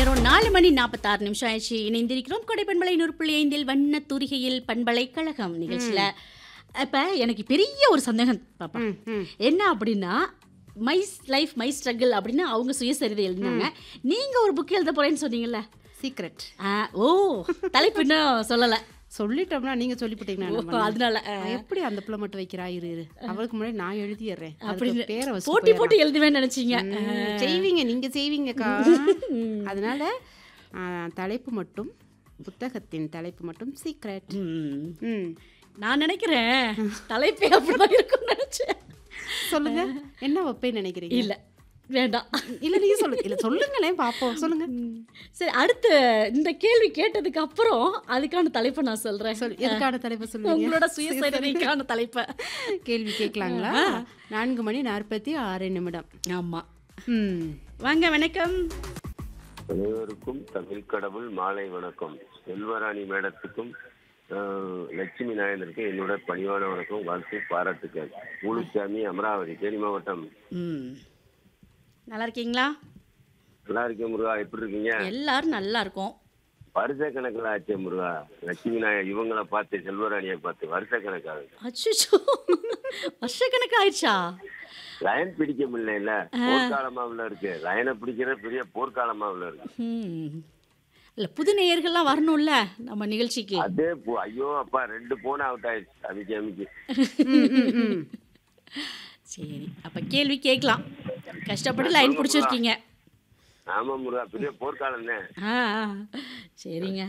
நேரம் நாலு மணி நாற்பத்தாறு நிமிஷம் ஆயிடுச்சு இணைந்திருக்கிறோம் கொடைப்பண்பலை நூறு புள்ளி ஐந்தில் வண்ண தூரிகையில் பண்பலைக்கழகம் நிகழ்ச்சியில் இப்போ எனக்கு பெரிய ஒரு சந்தேகம் பாப்பா ம், ம். என்ன அப்படின்னா மை லைஃப் மை ஸ்ட்ரகிள் அப்படின்னு அவங்க சுயசரிதை எழுதினாங்க நீங்க ஒரு புக் எழுத போறேன்னு சொன்னீங்கல்ல சீக்ரெட் ஆ, ஓ தலைப்பு இன்னும் சொல்லலை சொல்லிட்டோம்னா நீங்க சொல்லிவிட்டீங்கன்னா ஓ, என்ன பண்ண? அதனால ஆ, நான் எப்படி அந்த பிள்ளை மட்டும் வைக்கிறா இரு இரு அவளுக்கு முன்னாடி நான் எழுதிடுறேன் அப்படின்னு அதுக்கு பேரை வச்சு போட்டி போட்டு எழுதுவேன்னு நினைச்சீங்க ம், செய்வீங்க நீங்க செய்வீங்கக்கா அதனால ஆ, தலைப்பு மட்டும் புத்தகத்தின் தலைப்பு மட்டும் சீக்ரெட் ம். ம் நான் நினைக்கிறேன் தலைப்பே அப்படிதான் இருக்கும்னு நினைச்சேன் சொல்லுங்க என்ன வைப்பேன்னு நினைக்கிறீங்க இல்ல வேண்டாம் இல்ல நீங்க சொல்லுங்க இல்ல சொல்லுங்களேன் பாப்போம் சொல்லுங்க சரி அடுத்து இந்த கேள்வி கேட்டதுக்கு அப்புறம் அதுக்கான தலைப்பை நான் சொல்றேன் சொல் எதுக்கான தலைப்பு சொல்லுங்க உங்களோட சுயசரிதைக்கான தலைப்பை கேள்வி கேட்கலாங்களா நான்கு மணி நாற்பத்தி ஆறு நிமிடம் ஆமா ம் வாங்க வணக்கம் அனைவருக்கும் தமிழ் கடவுள் மாலை வணக்கம் செல்வராணி மேடத்துக்கும் ஆஹ், லட்சுமி நாயனருக்கும் என்னோட பணிவான வணக்கம் வாழ்த்து பாராட்டுக்கள் ஊழுசாமி அமராவதி தேனி மாவட்டம் ம் நல்லா இருக்கீங்களா நல்லா இருக்கேன் முருகா எப்படி இருக்கீங்க எல்லாரும் நல்லா இருக்கோம் வருஷ கணக்கில் ஆச்சே முருகா லட்சுமி நாயர் இவங்கள பார்த்து செல்வராணியை பார்த்து வருஷ கணக்காகுது அச்சுச்சோ வருஷக்கணக்கு ஆயிடுச்சா லயன் பிடிக்க முடியல போர்க்காலமாவில் இருக்கு லயனை பிடிக்கிற பெரிய போர்க்காலமாவில் இருக்கு ம் இல்ல புது நேயர்கள்லாம் வரணும்ல நம்ம நிகழ்ச்சிக்கு அதே போ ஐயோ அப்பா ரெண்டு போன அவுட் ஆயிடுச்சு அமைக்கி அமைக்கி ம், ம், ம். சரி அப்ப கேள்வி கேட்கலாம் கஷ்டப்பட்டு லைன் பிடிச்சிருக்கீங்க ஆமா முருகா பெரிய போர்க்காலம் தான் ஆ ஆ. சரிங்க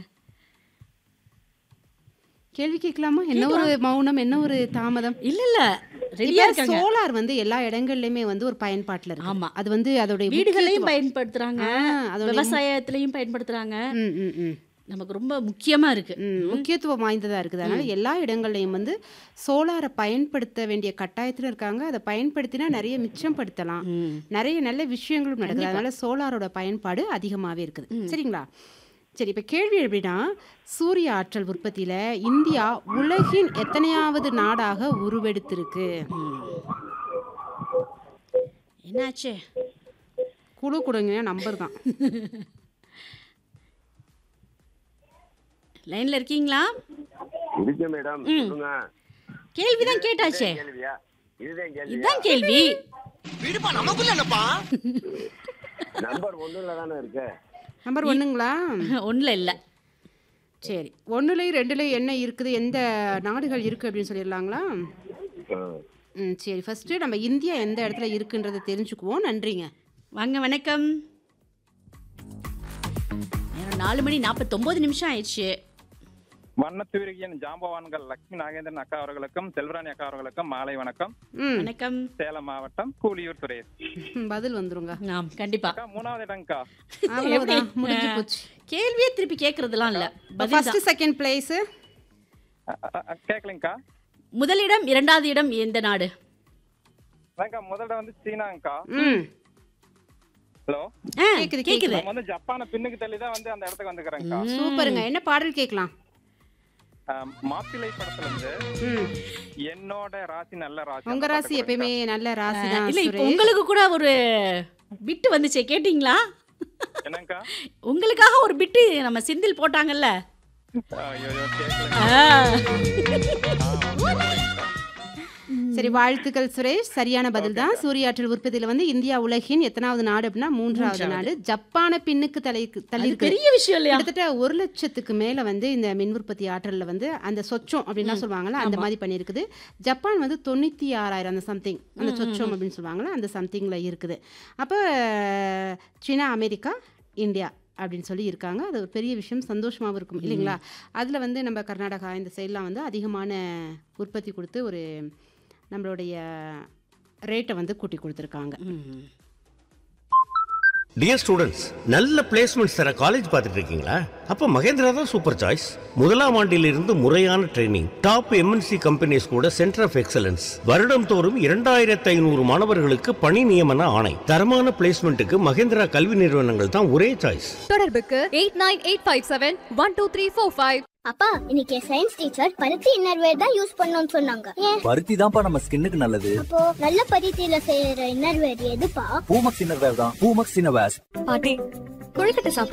கேள்வி கேட்கலாமா என்ன ஒரு மௌனம் என்ன ஒரு தாமதம் இல்ல இல்ல ரெடியா இருக்காங்க சோலார் வந்து எல்லா இடங்கள்லயுமே வந்து ஒரு பயன்பாட்டுல இருக்கு ஆமா. அது வந்து அதோட வீடுகளையும் பயன்படுத்துறாங்க ஆ, அதோட விவசாயத்திலையும் பயன்படுத்துறாங்க ம், ம், ம். நமக்கு ரொம்ப முக்கியமா இருக்கு ம், முக்கியத்துவம் வாய்ந்ததா இருக்குது அதனால எல்லா இடங்கள்லையும் வந்து சோலாரை பயன்படுத்த வேண்டிய கட்டாயத்துல இருக்காங்க அதை பயன்படுத்தினா நிறைய மிச்சப்படுத்தலாம் ம். நிறைய நல்ல விஷயங்களும் நடக்குது அதனால சோலாரோட பயன்பாடு அதிகமாகவே இருக்குது சரிங்களா சரி இப்போ கேள்வி எப்படின்னா சூரிய ஆற்றல் உற்பத்தியில் இந்தியா உலகின் எத்தனையாவது நாடாக உருவெடுத்திருக்கு என்னாச்சு குழு கொடுங்க நம்பர் தான் லைன்ல இருக்கீங்களா இருக்கு மேடம் சொல்லுங்க கேள்விதான் கேட்டாச்சே கேள்வியா இதுதான் கேள்வி இதுதான் கேள்வி விடுப்பா நமக்குள்ள என்னப்பா நம்பர் ஒண்ணுல தானே இருக்கு நம்பர் ஒன்றுங்களா ஒண்ணுல இல்ல சரி ஒன்றுலையும் ரெண்டுலையும் என்ன இருக்குது எந்த நாடுகள் இருக்குது அப்படின்னு சொல்லிடலாங்களா ஆ. ம் சரி ஃபஸ்ட்டு நம்ம இந்தியா எந்த இடத்துல இருக்குன்றதை தெரிஞ்சுக்குவோம் நன்றிங்க வாங்க வணக்கம் நேரம் நாலு மணி நாற்பத்தொன்பது நிமிஷம் ஆயிடுச்சு வண்ணத்தூரியின் ஜாம்பவான்கள் லட்சுமி நாகேந்திரன் அக்கா அவர்களுக்கும் செல்வராணி அக்கா அவர்களுக்கும் மாலை வணக்கம் ம் வணக்கம் சேலம் மாவட்டம் கூலியூர் சுரேஷ் ம், பதில் வந்துருங்க ஆம் கண்டிப்பா அக்கா மூணாவது இடங்கக்கா அவ்வளவுதான் முடிஞ்சு போச்சு கேள்வியே திருப்பி கேட்கறதுலாம் இல்ல பதில் ஃபர்ஸ்ட் செகண்ட் பிளேஸு அ- அ- அ- கேட்கலைங்கக்கா முதலிடம் இரண்டாவது இடம் எந்த நாடு அதான்க்கா முதல்ல வந்து சீனாங்கக்கா ம் ஹலோ ஆ, கேக்குது, கேக்குது நம்ம வந்து ஜப்பானை பின்னுக்கு தள்ளி தான் வந்து அந்த இடத்துக்கு வந்துக்கிறேங்கக்கா சூப்பருங்க என்ன பாடல் கேட்கலாம் மாப்பிள்ளை படத்துல இருந்து ம் என்னோட ராசி நல்ல ராசி உங்க அந்த ராசி பாட்டு எப்பயுமே நல்ல ராசி தான் இல்ல இப்ப சுரேஷ். உங்களுக்கு கூட ஒரு பிட்டு வந்துச்சே கேட்டிங்களா கொடுங்க. என்னங்கக்கா உங்களுக்காக ஒரு பிட்டு நம்ம செந்தில் போட்டாங்கல்ல ஐயோ கேட்கல ஆ. சரி வாழ்த்துக்கள் சுரேஷ் சரியான பதில் தான் சூரிய ஆற்றல் உற்பத்தியில வந்து இந்தியா உலகின் எத்தனாவது நாடு அப்படின்னா மூன்றாவது நாடு ஜப்பான பின்னுக்கு தலை தள்ளி அது இருக்கு பெரிய விஷயம் இல்லையா கிட்டத்தட்ட ஒரு லட்சத்துக்கு மேல வந்து இந்த மின் உற்பத்தி ஆற்றல்ல வந்து அந்த சொச்சம் அப்படின்லாம் சொல்லுவாங்கல்ல அந்த மாதிரி பண்ணியிருக்குது ஜப்பான் வந்து தொண்ணூத்தி ஆறாயிரம் அந்த சம்திங் அந்த சொச்சம் அப்படின்னு சொல்லுவாங்கல்ல அந்த சம்திங்ல இருக்குது அப்போ சீனா அமெரிக்கா இந்தியா அப்படின்னு சொல்லி இருக்காங்க அது ஒரு பெரிய விஷயம் சந்தோஷமாகவும் இருக்கும் இல்லைங்களா அதில் வந்து நம்ம கர்நாடகா இந்த சைட்லாம் வந்து அதிகமான உற்பத்தி கொடுத்து ஒரு நம்மளுடைய ரேட்டை வந்து கூட்டி கொடுத்துருக்காங்க ம். டியர் ஸ்டூடெண்ட்ஸ் நல்ல பிளேஸ்மெண்ட்ஸ் தர காலேஜ் பார்த்துட்டு இருக்கீங்களா அப்போ மகேந்திரா தான் சூப்பர் சாய்ஸ் முதலாம் ஆண்டிலிருந்து முறையான ட்ரைனிங் டாப் எம்என்சி கம்பெனிஸ் கூட சென்டர் ஆஃப் எக்ஸலன்ஸ் வருடம் தோறும் இரண்டாயிரத்து ஐநூறு மாணவர்களுக்கு பணி நியமன ஆணை தரமான பிளேஸ்மெண்ட்டுக்கு மகேந்திரா கல்வி நிறுவனங்கள் தான் ஒரே சாய்ஸ் தொடர்புக்கு eight nine eight five seven one two three four five அப்பா இன்னைக்கு சயின்ஸ் டீச்சர் பருத்தி இன்னர்வேர் தான் யூஸ் பண்ணணும்னு சொன்னாங்க ஏன் பருத்தி தான்ப்பா நம்ம ஸ்கின்னுக்கு நல்லது அப்போ நல்ல பருத்தியில செய்யற இன்னர்வேர் எதுப்பா பூமக்ஸ் இன்னர்வேர் தான் பூமக்ஸ் இன்னர்வேர்ஸ் பாட்டி கொழுக்கட்டை சாப்பிடு